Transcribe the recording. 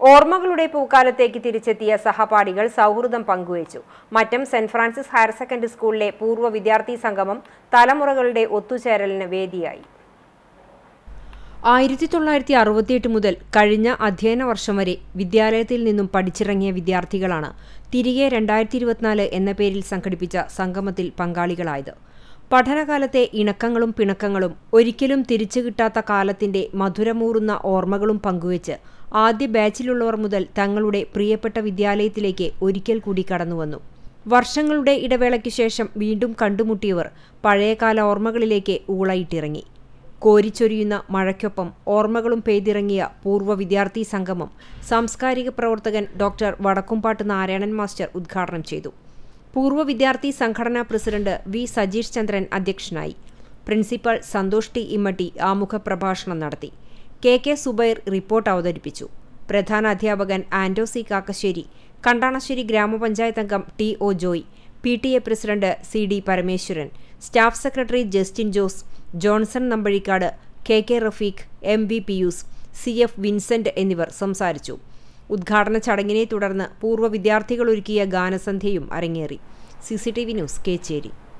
ഓർമ്മകളുടെ പൂക്കാലത്തേക്ക് തിരിച്ചെത്തിയ സഹപാഠികൾ സൗഹൃദം പങ്കുവച്ചു Mattam saint Francis higher secondary സ്കൂളിലെ പൂർവ്വ വിദ്യാർത്ഥി സംഗമം തലമുറകളുടെ ഒത്തുചേരലിന് വേദിയായി ആയിരത്തി തൊള്ളായിരത്തി അറുപത്തിയെട്ട് മുതൽ കഴിഞ്ഞ അധ്യയന വർഷം വരെ വിദ്യാലയത്തിൽ നിന്നും പഠിച്ചിറങ്ങിയ വിദ്യാർത്ഥികളാണ് തിരികെ രണ്ടായിരത്തി ഇരുപത്തിനാല് എന്ന പേരിൽ സംഘടിപ്പിച്ച സംഗമത്തിൽ പങ്കാളികളായത് പഠനകാലത്തെ ഇണക്കങ്ങളും പിണക്കങ്ങളും ഒരിക്കലും തിരിച്ചു കിട്ടാത്ത കാലത്തിന്റെ മധുരമൂറുന്ന ഓർമ്മകളും പങ്കുവച്ച് ആദ്യ ബാച്ചിലുള്ളവർ മുതൽ തങ്ങളുടെ പ്രിയപ്പെട്ട വിദ്യാലയത്തിലേക്ക് ഒരിക്കൽ കൂടി കടന്നുവന്നു വർഷങ്ങളുടെ ഇടവേളയ്ക്ക് ശേഷം വീണ്ടും കണ്ടുമുട്ടിയവർ പഴയകാല ഓർമ്മകളിലേക്ക് ഊളയിട്ടിറങ്ങി കോരിച്ചൊരിയുന്ന മഴയ്ക്കൊപ്പം ഓർമ്മകളും പെയ്തിറങ്ങിയ പൂർവ്വ വിദ്യാർത്ഥി സംഗമം സാംസ്കാരിക പ്രവർത്തകൻ ഡോക്ടർ വടക്കുംപാട്ട് നാരായണൻ മാസ്റ്റർ ഉദ്ഘാടനം ചെയ്തു പൂർവ്വ വിദ്യാർത്ഥി സംഘടനാ പ്രസിഡന്റ് വി സജീഷ് ചന്ദ്രൻ അധ്യക്ഷനായി പ്രിൻസിപ്പൽ സന്തോഷ് ടി ഇമ്മട്ടി ആമുഖ പ്രഭാഷണം നടത്തി കെ കെ സുബൈർ റിപ്പോർട്ട് അവതരിപ്പിച്ചു പ്രധാന അധ്യാപകൻ ആൻഡോ സി കാക്കശ്ശേരി കണ്ടാണശ്ശേരി ഗ്രാമപഞ്ചായത്ത് അംഗം T O Joy P T A president C D Parameswaran staff secretary Justin Jose Johnson Nambazhikkad K K Rafeeq M V Pius C F Vincent എന്നിവർ സംസാരിച്ചു ഉദ്ഘാടന ചടങ്ങിനെ തുടർന്ന് പൂർവ്വ വിദ്യാർത്ഥികൾ ഒരുക്കിയ ഗാനസന്ധ്യയും അരങ്ങേറി C C T V news Kecheri